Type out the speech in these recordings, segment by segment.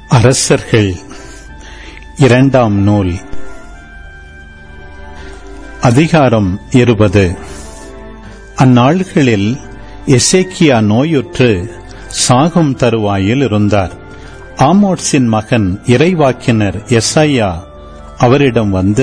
அரசர்கள் இரண்டாம் நூல் அதிகாரம் இருபது அந்நாள்களில் எசேக்கியா நோயுற்று சாகும் தருவாயில் இருந்தார் ஆமோட்ஸின் மகன் இறைவாக்கினர் எஸ்ஐயா அவரிடம் வந்து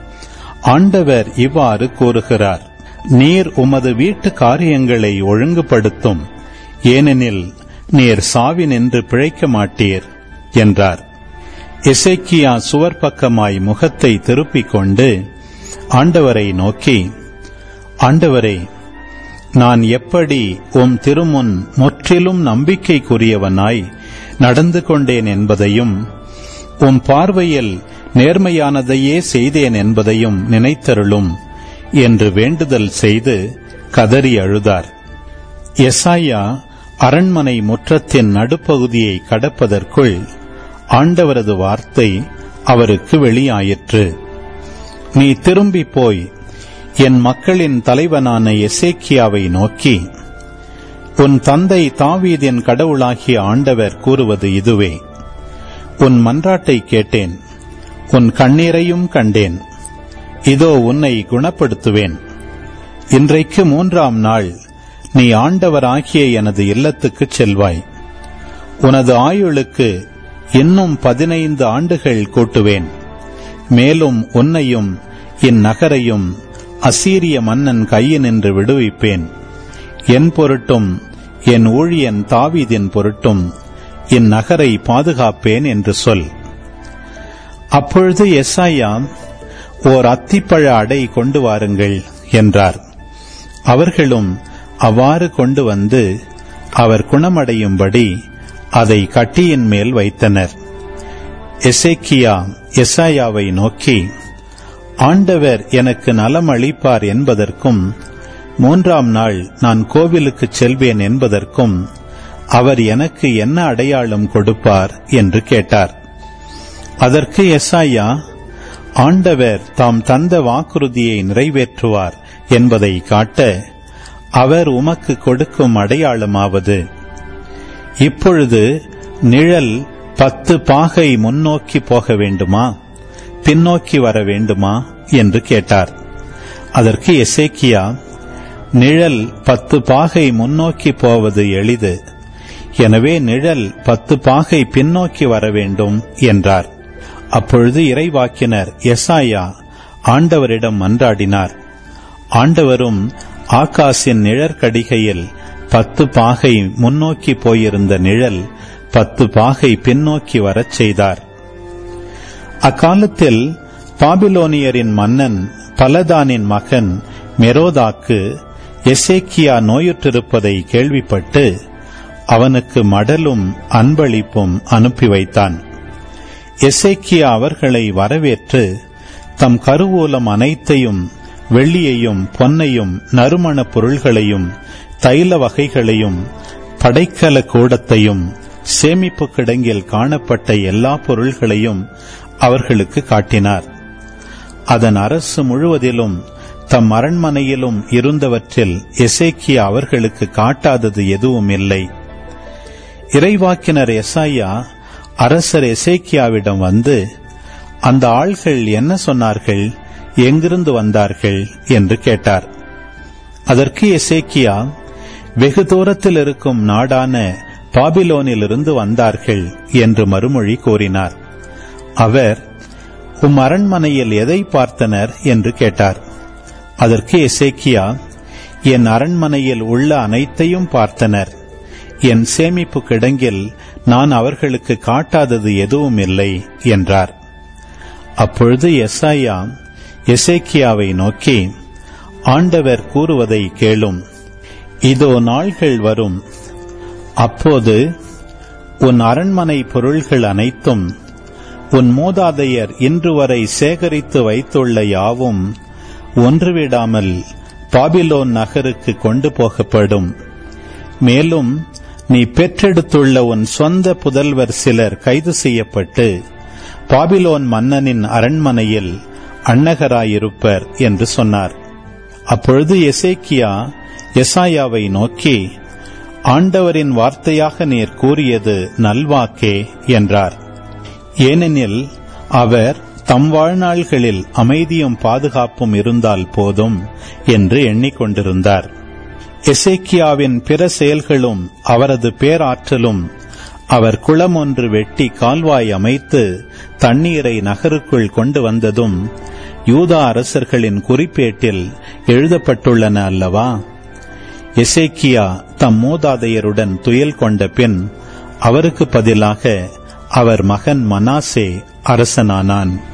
ஆண்டவர் இவ்வாறு கூறுகிறார் நீர் உமது வீட்டு காரியங்களை ஒழுங்குபடுத்தும் ஏனெனில் நீர் சாவினின்று பிழைக்க மாட்டீர் என்றார் எசேக்கியா சுவர் பக்கமாய் முகத்தை திருப்பிக் கொண்டு ஆண்டவரை நோக்கி ஆண்டவரே நான் எப்படி உம் திருமுன் முற்றிலும் நம்பிக்கைக்குரியவனாய் நடந்து கொண்டேன் என்பதையும் உம் பார்வையில் நேர்மையானதையே செய்தேன் என்பதையும் நினைத்தருளும் என்று வேண்டுதல் செய்து கதறி அழுதார் எசாயா அரண்மனை முற்றத்தின் நடுப்பகுதியை கடப்பதற்குள் ஆண்டவரது வார்த்தை அவருக்கு வெளியாயிற்று நீ திரும்பி போய் என் மக்களின் தலைவனான எசேக்கியாவை நோக்கி உன் தந்தை தாவீதின் கடவுளாகிய ஆண்டவர் கூறுவது இதுவே உன் மன்றாட்டை கேட்டேன் உன் கண்ணீரையும் கண்டேன் இதோ உன்னை குணப்படுத்துவேன் இன்றைக்கு மூன்றாம் நாள் நீ ஆண்டவராகிய எனது இல்லத்துக்குச் செல்வாய் உனது ஆயுளுக்கு இன்னும் பதினைந்து ஆண்டுகள் கூட்டுவேன் மேலும் உன்னையும் இந்நகரையும் அசீரிய மன்னன் கையினின்று விடுவிப்பேன் என் பொருட்டும் என் ஊழியன் தாவீதின் பொருட்டும் இந்நகரை பாதுகாப்பேன் என்று சொல் அப்பொழுது எஸ்ஐயா ஓர் அத்திப்பழ அடை கொண்டு வாருங்கள் என்றார் அவர்களும் அவ்வாறு கொண்டு வந்து அவர் குணமடையும்படி அதை கட்டியின் மேல் வைத்தனர் எசேக்கியா எசாயாவை நோக்கி ஆண்டவர் எனக்கு நலம் அளிப்பார் என்பதற்கும் மூன்றாம் நாள் நான் கோவிலுக்கு செல்வேன் என்பதற்கும் அவர் எனக்கு என்ன அடையாளம் கொடுப்பார் என்று கேட்டார் அதற்கு எசாயா ஆண்டவர் தாம் தந்த வாக்குறுதியை நிறைவேற்றுவார் என்பதை காட்ட அவர் உமக்கு கொடுக்கும் அடையாளமாவது இப்பொழுது நிழல் பத்து பாகை முன்னோக்கி போக வேண்டுமா பின்னோக்கி வர வேண்டுமா என்று கேட்டார் அதற்கு எசேக்கியா நிழல் பத்து பாகை முன்னோக்கி போவது எளிது எனவே நிழல் பத்து பாகை பின்னோக்கி வர வேண்டும் என்றார் அப்பொழுது இறைவாக்கினர் எசாயா ஆண்டவரிடம் மன்றாடினார் ஆண்டவரும் ஆகாசின் நிழற்கடிகையில் பத்து பாகை முன்னோக்கி போயிருந்த நிழல் பத்து பாகை பின்னோக்கி வரச் செய்தார் அக்காலத்தில் பாபிலோனியரின் மன்னன் பலதானின் மகன் மெரோதாக்கு எசேக்கியா நோயுற்றிருப்பதை கேள்விப்பட்டு அவனுக்கு மடலும் அன்பளிப்பும் அனுப்பி வைத்தான் எசேக்கியா அவர்களை வரவேற்று தம் கருவூலம் அனைத்தையும் வெள்ளியையும் பொன்னையும் நறுமணப் பொருள்களையும் தைல வகைகளையும் படைக்கல கூடத்தையும் சேமிப்பு கிடங்கில் காணப்பட்ட எல்லா பொருள்களையும் அவர்களுக்கு காட்டினார் அதன் அரசு முழுவதிலும் தம் அரண்மனையிலும் இருந்தவற்றில் எசேக்கியா அவர்களுக்கு காட்டாதது எதுவும் இல்லை இறைவாக்கினர் எசாயா அரசர் எசேக்கியாவிடம் வந்து அந்த ஆள்கள் என்ன சொன்னார்கள் எங்கிருந்து வந்தார்கள் என்று கேட்டார் அதற்கு எசேக்கியா வெகு தூரத்தில் இருக்கும் நாடான பாபிலோனிலிருந்து வந்தார்கள் என்று மறுமொழி கூறினார் அவர் உம் அரண்மனையில் எதை பார்த்தனர் என்று கேட்டார் அதற்கு எசேக்கியா என் அரண்மனையில் உள்ள அனைத்தையும் பார்த்தனர் என் சேமிப்பு கிடங்கில் நான் அவர்களுக்கு காட்டாதது எதுவும் இல்லை என்றார் அப்பொழுது எஸ்ஐயா எசேக்கியாவை நோக்கி ஆண்டவர் கூறுவதை கேளும் இதோ நாள்கள் வரும் அப்போது உன் அரண்மனை பொருள்கள் அனைத்தும் உன் மூதாதையர் இன்று வரை சேகரித்து வைத்துள்ள யாவும் ஒன்றுவிடாமல் பாபிலோன் நகருக்கு கொண்டு போகப்படும் மேலும் நீ பெற்றெடுத்துள்ள உன் சொந்த புதல்வர் சிலர் கைது செய்யப்பட்டு பாபிலோன் மன்னனின் அரண்மனையில் அன்னகராயிருப்பர் என்று சொன்னார் அப்பொழுது எசேக்கியா எசாயாவை நோக்கி ஆண்டவரின் வார்த்தையாக நீர் கூறியது நல்வாக்கே என்றார் ஏனெனில் அவர் தம் வாழ்நாள்களில் அமைதியும் பாதுகாப்பும் இருந்தால் போதும் என்று எண்ணிக்கொண்டிருந்தார் எசேக்கியாவின் பிற செயல்களும் அவரது பேராற்றலும் அவர் குளம் ஒன்று வெட்டி கால்வாய் அமைத்து தண்ணீரை நகருக்குள் கொண்டு வந்ததும் யூதா அரசர்களின் குறிப்பேட்டில் எழுதப்பட்டுள்ளன அல்லவா எசேக்கியா தம் மூதாதையருடன் துயல் கொண்ட பின் அவருக்கு பதிலாக அவர் மகன் மனாசே அரசனானான்